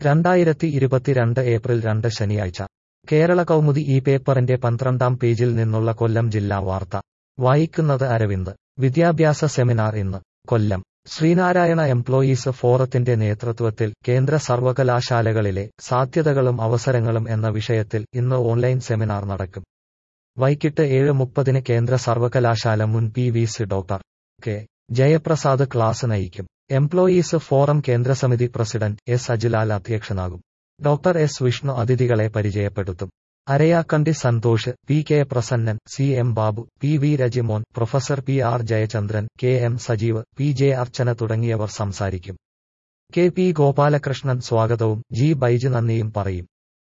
രണ്ടായിരത്തി ഇരുപത്തിരണ്ട് ഏപ്രിൽ രണ്ട് ശനിയാഴ്ച കേരള കൗമുദി ഈ പേപ്പറിന്റെ പന്ത്രണ്ടാം പേജിൽ നിന്നുള്ള കൊല്ലം ജില്ലാ വാർത്ത വായിക്കുന്നത് അരവിന്ദ് വിദ്യാഭ്യാസ സെമിനാർ ഇന്ന് കൊല്ലം ശ്രീനാരായണ എംപ്ലോയീസ് ഫോറത്തിന്റെ നേതൃത്വത്തിൽ കേന്ദ്ര സർവകലാശാലകളിലെ സാധ്യതകളും അവസരങ്ങളും എന്ന വിഷയത്തിൽ ഇന്ന് ഓൺലൈൻ സെമിനാർ നടക്കും വൈകിട്ട് ഏഴ് മുപ്പതിന് കേന്ദ്ര സർവകലാശാല മുൻ P V C doctor K Jayaprasad class നയിക്കും എംപ്ലോയീസ് ഫോറം കേന്ദ്രസമിതി പ്രസിഡന്റ് എസ് അജിലാൽ അധ്യക്ഷനാകും ഡോക്ടർ എസ് വിഷ്ണു അതിഥികളെ പരിചയപ്പെടുത്തും Arayakandi Santhosh P K Prasannan C M Babu P V Rajimon professor P R Jayachandran K M Sajeev P J Archana തുടങ്ങിയവർ സംസാരിക്കും കെ പി ഗോപാലകൃഷ്ണൻ സ്വാഗതവും ജി ബൈജ് നന്ദിയും പറയും